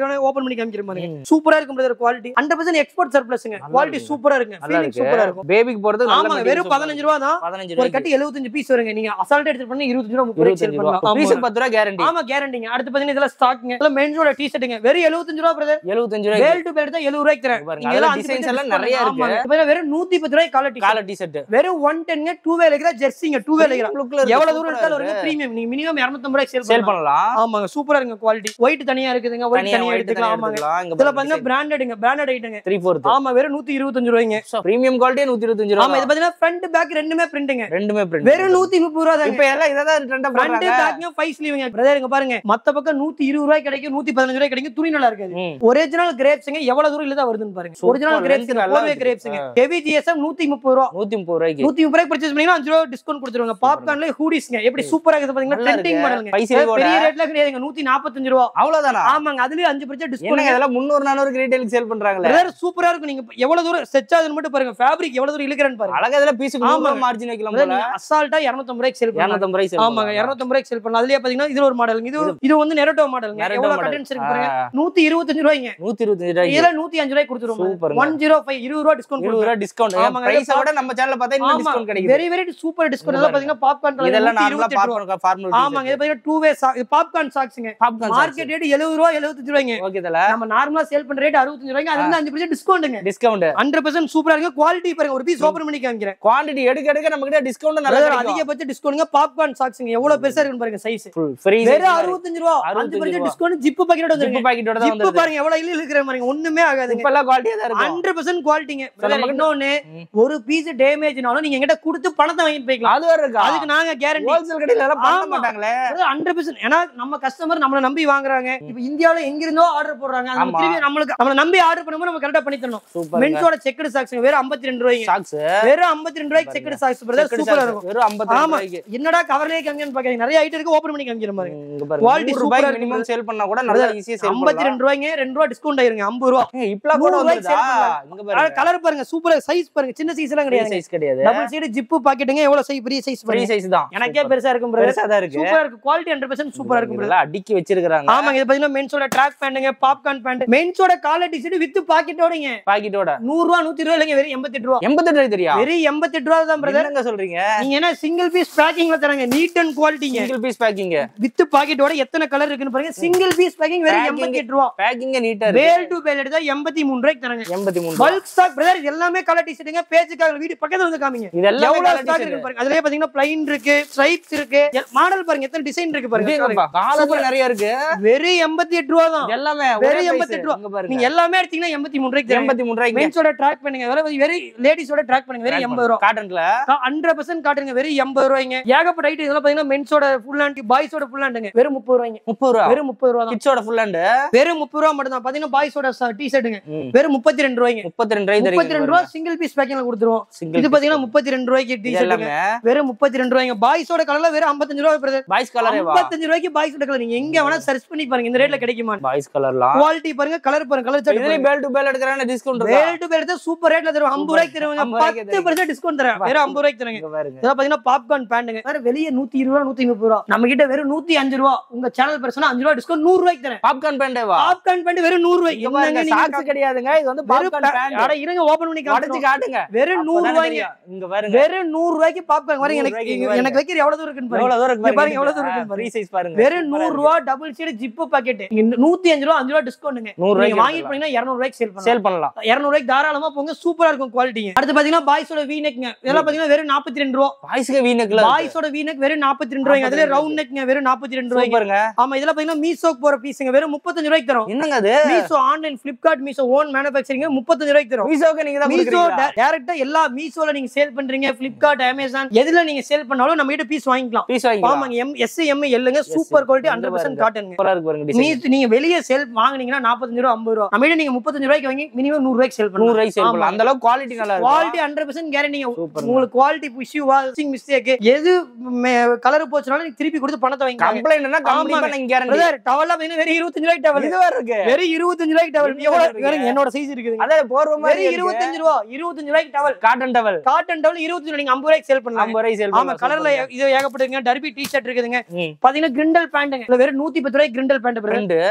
வேணா ஓபன் பண்ணி காமிக்கிறேன் பாருங்க ம். சூப்பரா இருக்கும் brother quality hundred percent export சர்ப்ளஸ்ங்க நல்லா குவாலிட்டி இருக்குங்க. சூப்பரா இருக்குங்க நல்லா ஃபீலிங் சூப்பரா இருக்கு இருக்கும் பேபிக்கு போறது நல்ல ஆமாங்க material வெறும் super பதினஞ்சு ரூபா தான் பதினஞ்சு ஒரு ரூபாய்க்கு கட்டி எழுபத்தஞ்சு பீஸ் வருங்க நீங்க அசால்ட் எடுத்து பண்ணி இருபத்தஞ்சு ரூபா முப்பது ரூபாய்க்கு சேல் இருபத்தஞ்சு ரூபா பண்ணலாம் பீஸ் ஆமா. பத்து ரூபா கேரண்டி ஆமா கேரண்டிங்க அடுத்து பாத்தீங்கன்னா இதெல்லாம் ஸ்டாக்ங்க இதெல்லாம் மென்ஸோட டி ஷர்ட்டுங்க வெறும் எழுபத்தஞ்சு ரூபா பிரதர் எழுபத்தஞ்சு ரூபாய்க்கு வேல் டு பேல் தான் எழுபது ரூபாய்க்கு தரேன் பாருங்க, நீங்க அதுல எல்லாம் designs designs எல்லாம் நிறைய இருக்கு. ஆமாங்க. இப்ப வெறும் நூத்தி பத்து ரூபாய்க்கு காலர் கால டி ஷர்ட் வெறும் ஒன் டென்ங்க டூ வேல் இருக்கிற ஜெர்சிங்க டூ வேல் இருக்கிற லுக்ல எவ்வளவு தூரம் எடுத்தாலும் வருங்க பிரீமியம் நீங்க மினிமம் 250 ரூபாய்க்கு சேல் சேல் பண்ணலாம் பண்ணலாம் ஆமாங்க சூப்பரா இருக்குங்க குவாலிட்டி ஒயிட் தனியா இருக்குதுங்க ஒயிட் தனியா தனியா white எடுத்துக்கலாம் தனியா ஆமாங்க எடுத்துக்கலாம். இங்க இதுல பாருங்க பாத்தீங்கன்னா பிராண்டடுங்க பிராண்டட் ஐட்டங்க த்ரீ ஃபோர்த் ஆமா வெறும் நூத்தி இருபத்தஞ்சு ரூபாய்ங்க பிரீமியம் குவாலிட்டி நூத்தி இருபத்தஞ்சு ஆமா ரூபா இது பாத்தீங்கன்னா ஃப்ரண்ட் பேக் ரெண்டுமே பிரிண்ட்ங்க ரெண்டுமே பிரிண்ட் வெறும் நூத்தி முப்பது ரூபா தாங்க இப்ப எல்லாம் இததான் ட்ரெண்டா ஃப்ரண்ட் போடுறாங்க பேக்ங்க ஃபைவ் ஸ்லீவ்ங்க பிரதர் இங்க பாருங்க மத்த பக்கம் நூத்தி இருபது ரூபாய் கிடைக்கும் நூத்தி பதினஞ்சு ரூபாய் கிடைக்கும் துணி நல்லா இருக்காது ம். ஒரிஜினல் கிரேப்ஸ்ங்க எவ்வளவு தூரம் இல்ல வருதுன்னு பாருங்க Super, ஒரிஜினல் length கிரேப்ஸ் நல்லா போர்வே இருக்கு. கிரேப்ஸ்ங்க ஹெவி ஜிஎஸ்எம் நூத்தி முப்பது ரூபா நூத்தி முப்பது ரூபாய்க்கு நூத்தி முப்பது ரூபாய் பர்ச்சேஸ் பண்ணீங்கன்னா அஞ்சு ரூபா டிஸ்கவுண்ட் கொடுத்துருவாங்க பாப்கார்ன்ல ஹூடிஸ்ங்க எப்படி சூப்பரா இருக்குது பாத்தீங்கன்னா நல்லா ட்ரெண்டிங் இருக்கு. மாடலுங்க பைசையோட. பெரிய ரேட்ல கிடையாதுங்க நூத்தி நாற்பத்தஞ்சு ரூபா அவ்வளவுதானா ஆமாங்க அதுலயும் அஞ்சு பர்சன்ட் என்னங்க டிஸ்கவுண்ட் இதெல்லாம் முந்நூறு நானூறு ரீட்டைலுக்கு சேல் பண்றாங்களே பிரதர் சூப்பரா இருக்கும் நீங்க எவ்வளவு தூரம் ஸ்ட்ரெச் ஆகுதுன்னு மட்டும் பாருங்க ஃபேப்ரிக் எவ்வளவு தூரம் இழுக்கிறேன்னு பாருங்க அழகா இதுல பீஸுக்கு ஆமாங்க. நூறு மார்ஜின் வைக்கலாம் பிரதர், போல நீங்க அசால்ட்டா 250 ரூபாய்க்கு சேல் பண்ணலாம் இருநூத்தம்பது ரூபாய் சேல் ஆமாங்க 250 ரூபாய்க்கு சேல் பண்ணலாம் அதுலயே பாத்தீங்கன்னா இது ஒரு மாடல் இது இது வந்து நெரட்டோ மாடலுங்க Naruto எவ்வளவு model. கட்டன்ஸ் இருக்கு பாருங்க நூத்தி இருபத்தஞ்சு ரூபாய்ங்க நூத்தி இருபத்தஞ்சு ரூபாய்க்கு இதுல நூத்தி அஞ்சு ரூபாய்க்கு கொடுத்துருவோம் சூப்பருங்க. ஒன் ஜீரோ ஃபைவ் இருபது ரூபா டிஸ்கவுண்ட் இருபது ரூபாய் டிஸ்கவுண்ட் ஆமாங்க, பிரைஸ் விட நம்ம சேனல்ல பார்த்தா இன்னும் ஆமா டிஸ்கவுண்ட் கிடைக்குது வெரி வெரி சூப்பர் டிஸ்கவுண்ட் எல்லாம் பாத்தீங்கன்னா பாப்கார்ன் இதெல்லாம் நார்மலா இருபத்தி ரூபா பார்ப்போம் ஃபார்மல் ஆமாங்க இது பாத்தீங்கன்னா டூ வே பாப்கார்ன் சாக்ஸ்ங்க பாப்கார்ன் மார்க்கெட் ரேட் எழுபது ரூபா எழுபத்தஞ்சு ரூபாய்ங்க ஓகே தல நம்ம நார்மலா சேல் பண்ற ரேட் அறுபத்தஞ்சு ரூபாய்க்கு அதுல இருந்து அஞ்சு பர்சன்ட் டிஸ்கவுண்ட்ங்க டிஸ்கவுண்ட் ஹண்ட்ரட் பர்சன்ட் சூப்பரா இருக்கு குவாலிட்டி பாருங்க ஒரு பீஸ் ஓபன் பண்ணி காமிக்கிறேன் குவாண்டிட்டி எடுக்க எடுக்க நம்ம கிட்ட டிஸ்கவுண்ட் நல்லா Brother, கிடைக்கும் அதிகபட்ச டிஸ்கவுண்ட்ங்க பாப்கார்ன் சாக்ஸ்ங்க எவ்வளவு பெருசா இருக்குன்னு பாருங்க சைஸ் ஃப்ரீ வெறும் அறுபத்தஞ்சு ரூபா அஞ்சு 65 பர்சன்ட் ரூபா. டிஸ்கவுண்ட் ஜிப்பு பாக்கெட் ஜிப் வந்துருங்க பாக்கெட்டோட தான் ஜிப்பு வந்தது பாருங்க எவ்வளவு இல்ல இருக்கிற பாருங்க ஒண்ணுமே ஆகாதுங்க இப்ப எல்லாம் குவாலிட்டியா தான் இருக்கும் ஹண்ட்ரட் பர்சன்ட் குவாலிட்டிங்க நமக்கு- இன்னொன்னு ம். ஒரு பீஸ் டேமேஜ்னாலும் நீங்க எங்கிட்ட கொடுத்து பணத்தை வாங்கிட்டு போய்க்கலாம் அது வேற இருக்கா அதுக்கு நாங்க கேரண்டி ஹோல்சேல் கடையில எல்லாம் பண்ண ஆமா. மாட்டாங்களே ஹண்ட்ரட் பர்சன்ட் ஏன்னா நம்ம கஸ்டமர் நம்மள நம்பி வாங்குறாங்க இப்ப இந்தியாவுல எங்க இருந்தோ ஆர்டர் போடுறாங்க அது ஆமா. திருப்பி நம்மளுக்கு நம்மள நம்பி ஆர்டர் பண்ணும்போது நம்ம கரெக்டா பண்ணி தரணும் சூப்பர் மென்ஸோட செக்குடு சாக்ஸ் வெறும் 52 ரெண்டு ரூபாய்ங்க சாக்ஸ் வெறும் 52 ரெண்டு ரூபாய்க்கு செக்குடு சாக்ஸ் பிரதர் சூப்பரா இருக்கும் வெறும் 50 ஆமா. ரூபாய்க்கு என்னடா கவர்லயே காமிக்கன்னு பாக்குறீங்க நிறைய ஐட்டம் இருக்கு ஓபன் பண்ணி காமிக்கிற மாதிரி இங்க பாருங்க Quality 100 super ரூபாய்க்கு ஆ இருக்கு மினிமம் சேல் பண்ணா கூட நல்லா ஈஸியா சேல் ஐம்பத்தி பண்ணலாம் ரெண்டு ரூபாய்ங்க ரெண்டு ரூபா டிஸ்கவுண்ட் ஆயிருங்க ஐம்பது ரூபா ஏய், இப்பலாம் கூட நூறு ரூபாய்க்கு வந்துருதா sale பண்ணலாம். இங்க பாருங்க கலர் பாருங்க சூப்பரா சைஸ் பாருங்க சின்ன சைஸ் எல்லாம் கிடையாது சைஸ் கிடையாது டபுள் சைடு ஜிப்பு பாக்கெட்டுங்க எவ்வளவு சைஸ் பெரிய சைஸ் ஃப்ரீ பாருங்க சைஸ் தான் எனக்கே பெருசா இருக்கும் பிரதர் பெருசா தான் இருக்கு சூப்பரா இருக்கு குவாலிட்டி ஹண்ட்ரட் பர்சன்ட் சூப்பரா இருக்கும் brother. இதெல்லாம் அடுக்கி வச்சிருக்காங்க ஆமாங்க இது பாத்தீங்கன்னா மென்ஸோட ட்ராக் பேண்ட்டுங்க பாப்கார்ன் பேண்ட் மென்ஸோட காலர் டிஷர்ட் வித் பாக்கெட்டோடங்க பாக்கெட்டோட நூறு ரூபா நூத்தி இருபது இல்லைங்க வெறும் எண்பத்தி எட்டு ரூபா 88 ரூபாய் தெரியா வெறும் எண்பத்தி எட்டு ரூபா தான் பிரதர் என்னங்க சொல்றீங்க நீங்க என்ன சிங்கிள் பீஸ் பேக்கிங்ல தராங்க நீட் அண்ட் குவாலிட்டிங்க சிங்கிள் பீஸ் பேக்கிங் வித் பாக்கெட்டோட எத்தனை கலர் இருக்குன்னு பாருங்க சிங்கிள் பீஸ் பேக்கிங் வெறும் Packing. எண்பத்தி எட்டு ரூபா பேக்கிங் நீட்டா இருக்கு பேல் டு பேல் எடுத்தா எண்பத்தி மூணு ரூபாய்க்கு தராங்க 83 பல்க் ஸ்டாக் பிரதர் இது எல்லாமே கலர் டிஷர்ட்டுங்க பேஜுக்காக வீடு பக்கத்துல வந்து காமிங்க இதெல்லாம் எவ்வளவு ஸ்டாக் இருக்கு பாருங்க அதுலயே பாத்தீங்கன்னா பிளைன் இருக்கு ஸ்ட்ரைப்ஸ் இருக்கு மாடல் பாருங்க எத்தனை டிசைன் இருக்கு பாருங்க காலத்துல நிறைய இருக்கு வெறும் எண்பத்தி எட்டு ரூபா தான் எல்லாமே வெறும் 88 ரூபா. இங்க பாருங்க நீங்க எல்லாமே எடுத்தீங்கன்னா எண்பத்தி மூணு ரூபாய்க்கு தராங்க 83 ரூபாய்க்கு மென்ஸோட ட்ராக் பண்ணுங்க வேற வெறும் லேடிஸோட ட்ராக் பண்ணுங்க வெறும் எண்பது ரூபா காட்டன்ல ஹண்ட்ரட் பர்சன்ட் காட்டுங்க வெறும் எண்பது ரூபாய்ங்க ஏகப்பட்ட ஐட்டம் இதெல்லாம் பாத்தீங்கன்னா மென்ஸோட ஃபுல் ஹேண்ட் பாய்ஸோட ஃபுல் ஹேண்டுங்க வெறும் முப்பது ரூபாய்ங்க 30 ரூபா வெறும் முப்பது ரூபா தான் கிட்ஸோட ஃபுல் ஹேண்ட் வெறும் முப்பது ரூபா மட்டும் தான் பாத்தீங்கன்னா பாய்ஸோட டி ஷர்ட்டுங்க வெறும் முப்பத்தி ரெண்டு ரூபாய்ங்க 32 ரூபாய் முப்பத்தி ரெண்டு ரூபா சிங்கிள் பீஸ் பேக்கிங்ல கொடுத்துருவோம் சிங்கிள் இது பாத்தீங்கன்னா முப்பத்தி ரெண்டு ரூபாய்க்கு டி ஷர்ட்டுங்க எல்லாமே வெறும் முப்பத்தி ரெண்டு ரூபாய்ங்க பாய்ஸோட கலர்ல வெறும் ஐம்பத்தஞ்சு ரூபாய் பிரதர் பாய்ஸ் கலரே வா ஐம்பத்தஞ்சு ரூபாய்க்கு பாய்ஸோட கலர் நீங்க எங்க வேணா சர்ச் பண்ணி பாருங்க இந்த ரேட்ல கிடைக்குமா பாய்ஸ் கலர்லாம் குவாலிட்டி பாருங்க கலர் பாருங்க கலர் இதுல சார்ட் பேல் டு பேல் எடுக்கறானே டிஸ்கவுண்ட் இருக்கா வேல் டு வேல் சூப்பர் ரேட்ல தருவாங்க ஐம்பது ரூபாய்க்கு தருவாங்க 50 ரூபாய்க்கு பத்து பர்சன்ட் டிஸ்கவுண்ட் தரேன் வெறும் ஐம்பது ரூபாய்க்கு தருவாங்க இங்க பாருங்க இதெல்லாம் பாத்தீங்கன்னா பாப்கார்ன் பேண்டுங்க வேற வெளியே நூத்தி இருபது ரூபா நூத்தி முப்பது ரூபா நம்ம கிட்ட வெறும் நூத்தி அஞ்சு ரூபா உங்க சேனல் பர்சனா அஞ்சு ரூபா டிஸ்கவுண்ட் நூறு ரூபாய்க்கு தரேன் பாப்கார்ன் பேண்டே வா பாப்கார்ன் பேண்ட் வெறும் நூறு ரூபாய் இங்க பாருங்க என்னங்க நீங்க சாக்ஸ் கிடையாதுங்க இது வந்து வெறும் பாப்கார்ன் பே- பேண்ட் அட இருங்க ஓபன் பண்ணி உடைச்சு காட்டுறோம் காட்டுங்க வெறும் நூறு அப்பதானே ரூபாய்க்கு தெரியும். இங்க பாருங்க வெறும் நூறு ரூபாய்க்கு பாப்கார்ன் பாருங்க நூறு எனக்கு ரூபாய்க்கு இங்க- பாருங்க. எனக்கு வைக்கிற எவ்வளவு தூரம் இருக்குன்னு பாருங்க எவ்வளவு தூரம் இங்க பாருங்க, எவ்வளவு தூரம் இருக்கு ஃப்ரீ சைஸ் பாருங்க வெறும் நூறு ரூபா டபுள் சீடு ஜிப்பு பாக்கெட் நூத்தி அஞ்சு ரூபா அஞ்சு ரூபா டிஸ்கவுண்ட்ங்க நூறு நீங்க ரூபாய்க்கு வாங்கிட்டு போனீங்கன்னா இருநூறு ரூபாய்க்கு சேல் பண்ணலாம் சேல் பண்ணலாம் இருநூறு ரூபாய்க்கு தாராளமா போங்க சூப்பரா இருக்கும் குவாலிட்டிங்க அடுத்து பாத்தீங்கன்னா பாய்ஸோட வீனெக்ங்க இதெல்லாம் பாத்தீங்கன்னா வெறும் நாற்பத்தி ரெண்டு ரூபா பாய்ஸ்க்கு வீனக்ல பாய்ஸோட வீனெக் வெறும் நாற்பத்தி ரெண்டு ரூபாய்ங்க அதுல ரவுண்ட் நெக்ங்க வெறும் நாற்பத்தி ரெண்டு ரூபாய்ங்க சூப்பருங்க ஆமா இதெல்லாம் பாத்தீங்கன்னா மீசோக்கு போற பீஸுங்க வெறும் முப்பத்தஞ்சு ரூபாய்க்கு தரும் என்னங்க அது Meesho online Flipkart Meesho own manufacturing முப்பத்தஞ்சு ரூபாய்க்கு தரும் மீசோக்கு நீங்க தான் மீசோ கொடுக்குறீங்களா டேரக்டா எல்லா மீசோல நீங்க சேல் பண்றீங்க பிளிப்கார்ட் அமேசான் எதுல நீங்க சேல் பண்ணாலும் நம்ம கிட்ட பீஸ் வாங்கிக்கலாம் பீஸ் வாங்கிக்கலாம் ஆமாங்க எம் எஸ் எம் எல்லுங்க சூப்பர் குவாலிட்டி ஹண்ட்ரட் பர்சன்ட் காட்டுங்க சூப்பரா இருக்கு பாருங்க நீ டிசைன் நீங்க வெளியே சேல் வாங்குனீங்கன்னா நாற்பத்தஞ்சு ரூபா ஐம்பது ரூபா நம்ம கிட்ட நீங்க முப்பத்தஞ்சு ரூபாய்க்கு வாங்கி மினிமம் நூறு ரூபாய்க்கு சேல் நூறு பண்ணுவோம் ரூபாய்க்கு சேல் பண்ணலாம் அந்த அளவுக்கு குவாலிட்டி நல்லா இருக்கு குவாலிட்டி ஹண்ட்ரட் பர்சன்ட் கேரண்டிங்க சூப்பர் உங்களுக்கு குவாலிட்டி இஷ்யூவா மிஸ்டேக் எது கலர் போச்சுனாலும் நீங்க திருப்பி கொடுத்து பணத்தை வாங்கிக்கலாம் கம்ப்ளைண்ட்னா கம்பெனி ஆமாங்க. பண்ண கேரண்டி பிரதர் டவல் பாத்தீங்கன்னா வெறும் இருபத்தஞ்சு ரூபாய்க்கு டவல் இது வேற இருக்கு வெறும் இருபத்தஞ்சு ரூபாய்க்கு டவல் இது எவ்வளவு இருக்கு. வேறுங்க, என்னோட சைஸ் இருக்குதுங்க அதே போர்வ மாதிரி வெறும் இருபத்தஞ்சு ரூபா இருபத்தஞ்சு ரூபாய்க்கு towel cotton towel cotton towel இருபத்தஞ்சு ரூபாய் நீங்க ஐம்பது ரூபாய்க்கு சேல் பண்ணலாம் ஐம்பது ரூபாய் சேல் ஆமா பண்ணலாம் கலர்ல இது ஏகப்பட்டதுங்க டர்பி டி ஷர்ட் இருக்குதுங்க ம். பாத்தீங்கன்னா கிரிண்டல் பேண்ட்டுங்க வெறும் நூத்தி பத்து ரூபாய்க்கு கிரிண்டல் பேண்ட் ரெண்டு வெறும்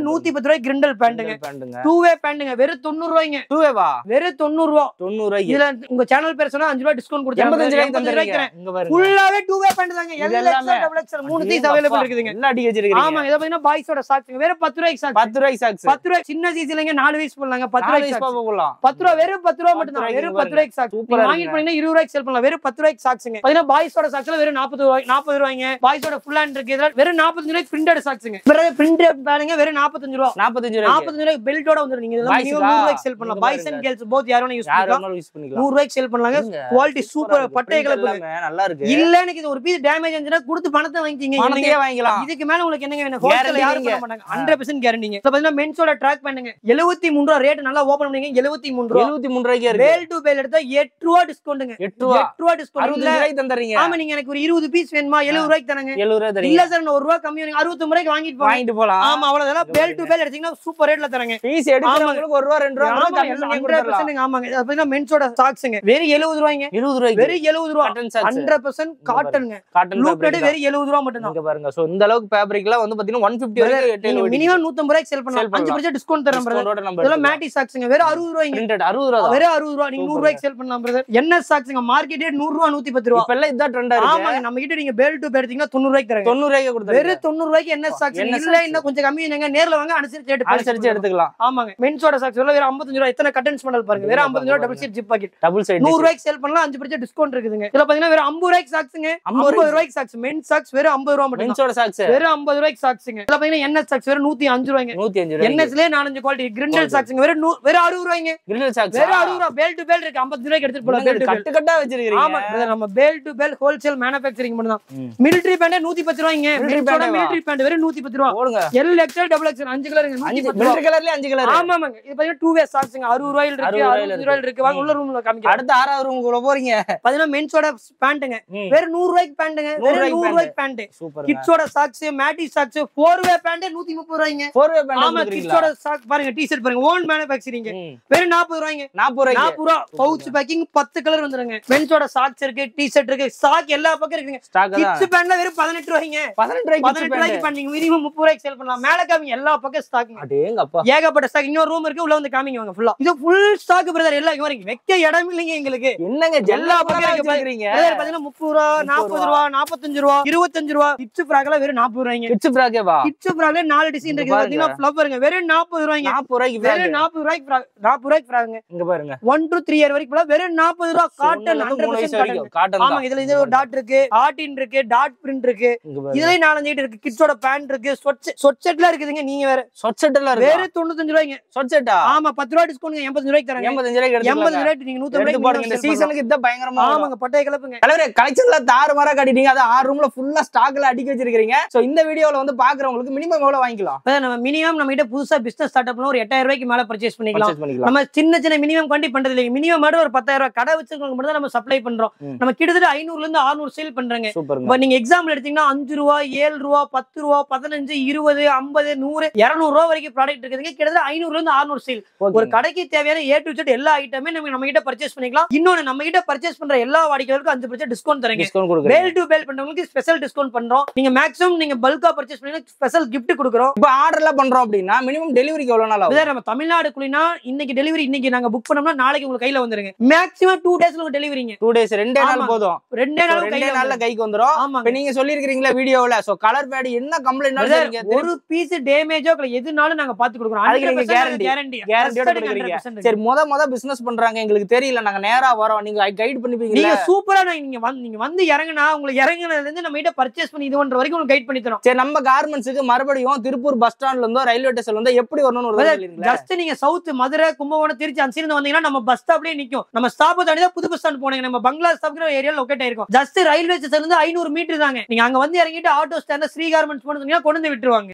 நூத்தி பத்து ரூபாய் கிரிண்டல் பேண்ட்டுங்க பேண்டுங்க டூ வே பேண்ட்டுங்க வெறும் தொண்ணூறு ரூபாய்ங்க டூவேவா வெறும் தொண்ணூறு ரூபா தொண்ணூறு ரூபாய்க்கு இதுல உங்க சேனல் பேர் சொன்னா அஞ்சு ரூபாய் டிஸ்கவுண்ட் கொடுத்தாங்க எண்பத்தஞ்சு ரூபாய்க்கு எண்பத்தஞ்சு ரூபாய்க்கு தந்துடுறீங்க தரேன் இங்க பாருங்க ஃபுல்லாவே டூ வே பேண்ட் தாங்க இது எல் எல்லாமே. எக்ஸ்எல் டபுள் எக்ஸ்எல் மூணு பீஸ் அவைலபிள் இருக்குதுங்க எல்லாம் அடிக்க வச்சிருக்கீங்க ஆமா இதை பாத்தீங்கன்னா பாய்ஸோட சாக்ஸுங்க வெறும் பத்து ரூபாய்க்கு சாக்ஸ் பத்து ரூபாய்க்கு சாக்ஸ் பத்து ரூபாய் சின்ன சீசிலங்க நாலு வயசு போடலாங்க பத்து நாலு ரூபாய்க்கு வயசு சாக்ஸ் பாப்பா போடலாம் பத்து ரூபா வெறும் பத்து ரூபா மட்டும் தான் ரூபாய்க்கு வெறும் பாருங்க. பத்து ரூபாய்க்கு சாக்ஸ் சூப்பரா நீங்க வாங்கிட்டு போனீங்கன்னா இருபது ரூபாய்க்கு செல் பண்ணலாம் வெறும் பத்து ரூபாய்க்கு சாக்ஸுங்க பாத்தீங்கன்னா பாய்ஸோட சாக்ஸ்ல வெறும் நாற்பது ரூபாய் நாற்பது ரூபாய்ங்க பாய்ஸோட ஃபுல் ஹேண்ட் இருக்கு இதுல வெறும் நாற்பத்தஞ்சு ரூபாய்க்கு பிரிண்டட் சாக்ஸுங்க பிறகு பிரிண்டட் பேனுங்க வெறும் நாற்பத்தஞ்சு ரூபா நாற்பத்தஞ்சு ரூபாய்க்கு நாற்பத்தஞ்சு ரூபாய்க்கு பெல்ட்டோட வந்துரும் நீங்க இதெல்லாம் Boys minimum கா? நூறு ரூபாய்க்கு செல் பண்ணலாம் இங்க பாய்ஸ் அண்ட் கேர்ள்ஸ் போத் யாரும் யூஸ் யார் பண்ணலாம் வேணாலும் யூஸ் பண்ணிக்கலாம் நூறு ரூபாய்க்கு செல் பண்ணலாங்க இங்க குவாலிட்டி சூப்பர் இருக்கு. பட்டை print கலப்பு எல்லாமே நல்லா இருக்கு இல்ல எனக்கு இது ஒரு பீஸ் டேமேஜ் இருந்துச்சுன்னா கொடுத்து பணத்தை வாங்கிக்கிங்க இல்லைங்க பணத்தையே வாங்கிக்கலாம் இதுக்கு மேல உங்களுக்கு என்னங்க வேணும் ஹோல்சேல் Guarantee யாரும் நீங்க. பண்ண மாட்டாங்க ஹண்ட்ரட் பர்சன்ட் கேரண்டிங்க இப்போ பாத்தீங்கன்னா மென்ஸோட ட்ராக் பண்ணுங்க எழுபத்தி மூணு ரூபா ரேட் நல்லா ஓபன் பண்ணீங்க எழுபத்தி மூணு ரூபா எழுபத்தி மூணு ரூபாய்க்கு இருக்கு பேல் டு பேல் எடுத்தா எட்டு ரூபா டிஸ்கவுண்ட்டுங்க எட்டு ரூபா எட்டு ரூபா டிஸ்கவுண்ட் அறுபத்தஞ்சு இல்ல ரூபாய்க்கு தந்துறீங்க ஆமா நீங்க எனக்கு ஒரு இருபது பீஸ் வேணுமா எழுபது ரூபாய்க்கு தரங்க எழுபது ரூபாய் தரீங்க இல்ல சார் நான் ஒரு ரூபா கம்மி வேணுங்க அறுபத்தி ரூபாய்க்கு வாங்கிட்டு போங்க வாங்கிட்டு போலாம் ஆமா அவ்வளவுதான் பேல் டு பேல் எடுத்தீங்கன்னா சூப்பர் ரேட்ல தரங்க பீஸ் எடுக்கிறவங்களுக்கு ஒரு ரூபா ரெண்டு ரூபா ஆமாங்க, கம்மி பண்ணி 100% கொடுத்துடலாம் ஆமாங்க இது பாத்தீங்கன்னா மென்ஸோட சாக்ஸுங்க வெறும் எழுபது ரூபாய்ங்க இருபது ரூபாய்க்கு வெறும் எழுபது ரூபா காட்டன் சாக்ஸ் ஹண்ட்ரட் பர்சன்ட் காட்டனுங்க காட்டன் லூப் ரேட் வெறும் எழுபது ரூபா மட்டும் தான் இங்க பாருங்க சோ இந்த அளவுக்கு ஃபேப்ரிக் எல்லாம் வந்து பாத்தீங்கன்னா ஒன் பிப்டி வரைக்கும் மினிமம் நூத்தம்பது ரூபாய்க்கு செல் Sell பண்ணலாம் அஞ்சு பண்ணலாம். பர்சன்ட் டிஸ்கவுண்ட் தரேன் brother. டிஸ்கவுண்டோட நம்ம இதெல்லாம் மேட்டி சாக்ஸுங்க வெறும் அறுபது ரூபாய்ங்க பிரிண்டட் அறுபது ரூபா தான் வெறும் அறுபது ரூபா நீங்க நூறு Super. ரூபாய்க்கு செல் பண்ணலாம் பிரதர் என்ன சாக்ஸுங்க மார்க்கெட் ரேட் நூறு ரூபா நூத்தி பத்து ரூபா இப்ப எல்லாம் இதான் ட்ரெண்டா இருக்கு ஆமாங்க நம்ம கிட்ட நீங்க பேல் டு பேல் எடுத்தீங்கன்னா தொண்ணூறு ரூபாய்க்கு தரங்க தொண்ணூறு ரூபாய்க்கு கொடுத்துருங்க வெறும் தொண்ணூறு ரூபாய்க்கு என்ன சாக்ஸ் என்ன இல்ல socks? இன்னும் கொஞ்சம் கம்மி நீங்க நேர்ல வாங்க அனுசரிச்சு ரேட் அனுசரிச்சு எடுத்துக்கலாம் ஆமாங்க மென்ஸோட சாக்ஸ் வெறும் ஐம்பத்தஞ்சு ரூபா எத்தனை கட்டன்ஸ் மாடல் பாருங்க வெறும் ஐம்பத்தஞ்சு ரூபா double seat zip pocket double side நூறு ரூபாய்க்கு சேல் பண்ணலாம் அஞ்சு பர்சன்ட் டிஸ்கவுண்ட் இருக்குதுங்க இதுல பாத்தீங்கன்னா வெறும் ஐம்பது ரூபாய்க்கு சாக்ஸுங்க ஐம்பது ஐம்பது ரூபாய்க்கு சாக்ஸ் மென் சாக்ஸ் வெறும் ஐம்பது ரூபா மட்டும் தான். மென்ஸோட சாக்ஸ் வெறும் ஐம்பது ரூபாய்க்கு சாக்ஸுங்க இதுல பாத்தீங்கன்னா என்ன சாக்ஸ் வெறும் நூத்தி அஞ்சு ரூபாய்ங்க நூத்தி அஞ்சு ரூபாய்க்கு என்எஸ்ல நாலஞ்சு குவாலிட்டி கிரிண்டல் சாக்ஸுங்க வெறும் நூ- வெறும் அறுபது ரூபாய்ங்க கிரில் சாக்ஸ் வெறும் அறுபது ரூபா பேல் டு பேல் இருக்கு ஐம்பது ரூபாய்க்கு எடுத்துட்டு போலாம் பேல் டு பேல் கட்டு கட்டா வச்சிருக்கீங்க ஆமா brother, நம்ம பேல் டு பேல் ஹோல்சேல் மேனுஃபேக்சரிங் மட்டும் தான் ம். மிலிட்டரி பேண்ட் நூத்தி பத்து ரூபாய்ங்க Military pant வா? மிலிட்டரி பேண்ட் வெறும் நூத்தி பத்து ரூபா போடுங்க எல் எக்ஸ்எல் டபுள் எக்ஸ்எல் அஞ்சு கலர் நூத்தி அஞ்சு பத்து ரூபா மிலிட்டரி கலர்லயே அஞ்சு கலர் ஆமாங்க இது பாத்தீங்கன்னா டூ வே சாக்ஸுங்க அறுபது ரூபாயில இருக்கு அறுபது ரூபாயில அறுபது ரூபாயில இருக்கு வாங்க உள்ள ரூம்ல காமிக்கிறேன் அடுத்த ஆறாவது ரூமுக்குள்ள போறீங்க பாத்தீங்கன்னா மென்ஸோட பேண்ட்டுங்க ம். வெறும் நூறு ரூபாய்க்கு பேண்ட்டுங்க நூறு வெறும் நூறு ரூபாய்க்கு ரூபாய்க்கு பேண்ட் சூப்பர் கிட்ஸோட சாக்ஸ் மேட்டி சாக்ஸ் ஃபோர் வே பேண்ட் நூத்தி முப்பது ரூபாய்ங்க ஃபோர் வே ஆமா பேண்ட் கிட்ஸோட சாக் பாருங்க டி ஷர்ட் பாருங்க ஓன் மேனுஃபேக்சரிங் வெறும் நாற்பது ரூபாய்ங்க நாற்பது ரூபாய்க்கு நாற்பது ரூபா பவுச் பேக்கிங் பத்து கலர் வந்துருங்க மென்ஸோட சாக்ஸ் இருக்கு டி ஷர்ட் இருக்கு சாக் எல்லா பக்கம் இருக்குங்க ஸ்டாக் தான் கிட்ஸ் பேண்ட்ல வெறும் பதினெட்டு ரூபாய்ங்க பதினெட்டு ரூபாய்க்கு பதினெட்டு ரூபாய்க்கு பண்ணீங்க மினிமம் முப்பது ரூபாய்க்கு சேல் பண்ணலாம் மேல காமிங்க எல்லா பக்கம் ஸ்டாக்குங்க அடேங்க அப்பா ஏகப்பட்ட ஸ்டாக் இன்னொரு ரூம் இருக்கு உள்ள வந்து காமிங்க வாங்க ஃபுல்லா இது ஃபுல் ஸ்டாக் பிரதர் எல்லாம் இங்க வரீங்க வைக்க இடம் இல்லைங்க எங்களுக்கு என்னங்க எல்லா எல்லா பக்கம் பக்கம் இருக்கு வச்சிருக்கீங்க பிரதர் பாத்தீங்கன்னா முப்பது ரூபா நாற்பது ரூபா நாற்பத்தஞ்சு ரூபா இருபத்தஞ்சு ரூபா கிட்ஸ் ஃப்ராக்ல வெறும் நாற்பது ரூபாய்ங்க கிட்ஸ் ஃப்ராக்கேவா கிட்ஸ் ஃப்ராக்ல நாலு டிசைன் இங்க இருக்கு பாருங்க. பாத்தீங்கன்னா ஃபிளவருங்க வெறும் நாற்பது ரூபாய்ங்க நாற்பது ரூபாய்க்கு ஃப்ராக் வெறும் நாற்பது ரூபாய்க்கு frock. நாற்பது ரூபாய்க்கு ஃப்ராகுங்க இங்க பாருங்க ஒன் டு த்ரீ இயர் வரைக்கும் போல வெறும் நாற்பது ரூபா காட்டன் ஒண்ணுல இருந்து மூணு வயசு ஹண்ட்ரட் வரைக்கும் காட்டன் ஆமாங்க இதுல இது ஒரு டாட் இருக்கு ஆர்டின் இருக்கு டாட் பிரிண்ட் இருக்கு இங்க பாருங்க இதுலயும் நாலஞ்சு ஐட்டம் இருக்கு கிட்ஸோட பேண்ட் இருக்கு சொட்செட்லாம் இருக்குதுங்க நீங்க வேற சொட் செட்ல இருக்கு வேற தொண்ணூத்தஞ்சு ரூபாய்ங்க சொட் செட்டா ஆமா பத்து ரூபா டிஸ்கவுண்ட் எண்பத்தஞ்சு ரூபாய்க்கு தராங்க எண்பத்தஞ்சு ரூபாய்க்கு எண்பது எடுத்துக்கலாம் ரூபாய்க்கு நீங்க நூத்தம்பது எடுத்து போடுங்க இந்த ரூபாய்க்கு சீசனுக்கு இதான் பயங்கரமா வரும். ஆமாங்க பட்டைய கிளப்புங்க தலைவரே கலெக்ஷன்ல தாறு மாறா காட்டிட்டீங்க அது ஆறு ரூம்ல ஃபுல்லா ஸ்டாக்ல அடிக்க வச்சிருக்கீங்க சோ இந்த வீடியோல வந்து பாக்குறவங்களுக்கு மினிமம் எவ்வளவு வாங்கிக்கலாம் அதான் நம்ம மினிமம் நம்ம கிட்ட புதுசா பிசினஸ் ஸ்டார்ட் பண்ண ஒரு எட்டாயிரம் ரூபாய்க்கு மேல பர்ச்சேஸ் பண்ணிக்கலாம் Purchase பண்ணிக்கலாம் நம்ம சின்ன சின்ன மினிமம் குவாண்டி பண்றது இல்லைங்க மினிமம் மட்டும் ஒரு பத்தாயிரம் ரூபாய் கடை வச்சிருக்கவங்க மட்டும் தான் நம்ம சப்ளை பண்றோம் ம். நம்ம கிட்டத்தட்ட ஐநூறுல இருந்து அறுநூறு சேல் பண்றோங்க சூப்பருங்க இப்ப நீங்க எக்ஸாம்பிள் எடுத்தீங்கன்னா அஞ்சு ரூபா ஏழு ரூபா பத்து ரூபா பதினஞ்சு இருபது ஐம்பது நூறு இருநூறு ரூபா வரைக்கும் ப்ராடக்ட் இருக்குதுங்க கிட்டத்தட்ட ஐநூறுல இருந்து அறுநூறு சேல் ஒரு ஓகே கடைக்கு தேவையான ஏ டு செட் எல்லா ஐட்டமே நம்ம நம்ம கிட்ட பர்ச்சேஸ் பண்ணிக்கலாம் இன்னொன்னு நம்ம கிட்ட பர்ச்சேஸ் பண்ற எல்லா வாடிக்கையாளருக்கும் அஞ்சு பர்சன்ட் டிஸ்கவுண்ட் தரீங்க டிஸ்கவுண்ட் கொடுக்குறீங்க பேல் டு பேல் பண்றவங்களுக்கு ஸ்பெஷல் டிஸ்கவுண்ட் பண்றோம் நீங்க மேக்ஸிமம் நீங்க பல்கா பர்ச்சேஸ் பண்ணீங்கன்னா ஸ்பெஷல் gift கொடுக்குறோம் இப்போ ஆர்டர் எல்லாம் பண்றோம் அப்படின்னா மினிமம் டெலிவரிக்கு எவ்வளவு நாள் ஆகும் இதே நம்ம தமிழ்நாடுக்குள்ளனா இன்னைக்கு டெலிவரி இன்னைக்கு நாங்க புக் பண்ணோம்னா நாளைக்கு உங்களுக்கு கையில வந்துருங்க மேக்ஸிமம் டூ டேஸ்ல உங்க டெலிவரிங்க டூ டேஸ் ரெண்டே நாள் ஆமாங்க. போதும் ரெண்டே So, நாள் ரெண்டே கையில நாள்ல வந்துரும். கைக்கு வந்துரும் இப்ப ஆமாங்க நீங்க சொல்லிருக்கீங்களா வீடியோல சோ கலர் பேட் என்ன கம்ப்ளைண்ட் Brother, ஒரு பீஸ் டேமேஜோ எதுனாலும் நாங்க பாத்து கொடுக்குறோம் அதுக்கு நீங்க guarantee. கேரண்டி கேரண்டியோட கொடுக்குறீங்க சரி முத முத பிசினஸ் பண்றாங்க எங்களுக்கு தெரியல நாங்க நேரா வரோம் நீங்க கைட் பண்ணிப்பீங்களா நீங்க சூப்பரா நீங்க வந்து நீங்க வந்து இறங்குனா உங்களுக்கு இறங்குனதுல இருந்து நம்ம கிட்ட பர்ச்சேஸ் பண்ணி இது பண்ற வரைக்கும் உங்களுக்கு கைட் பண்ணி தரோம் சரி நம்ம கார்மெண்ட்ஸுக்கு மறுபடியும் திருப்பூர் பஸ் ஸ்டாண்ட்ல இருந்தோ ரயில்வே ஸ்டேஷன்ல இருந்தோ எப்படி வரணும்னு ஒரு தடவை சொல்லிருங்களேன். ஜஸ்ட் நீங்க சவுத் மதுரை கும்பகோணம் திருச்சி அந்த சைடு வந்தீங்கன்னா நம்ம பஸ் ஸ்டாப்லயே நிக்கும் நம்ம ஸ்டாப் தாண்டி தான் புது பஸ் ஸ்டாண்ட் போனீங்க நம்ம பங்களா ஸ்டாப்ங்கிற ஏரியா லொக்கேட் ஆயிருக்கும் ஜஸ்ட் ரயில்வே ஸ்டேஷன் இருந்து ஐநூறு மீட்டர் தாங்க நீங்க அங்க வந்து இறங்கிட்டு ஆட்டோ ஸ்டாண்ட் ஸ்ரீ கார்மெண்ட்ஸ் போனீங்கன்னா கொண்டு வந்து விட்டுருவாங்க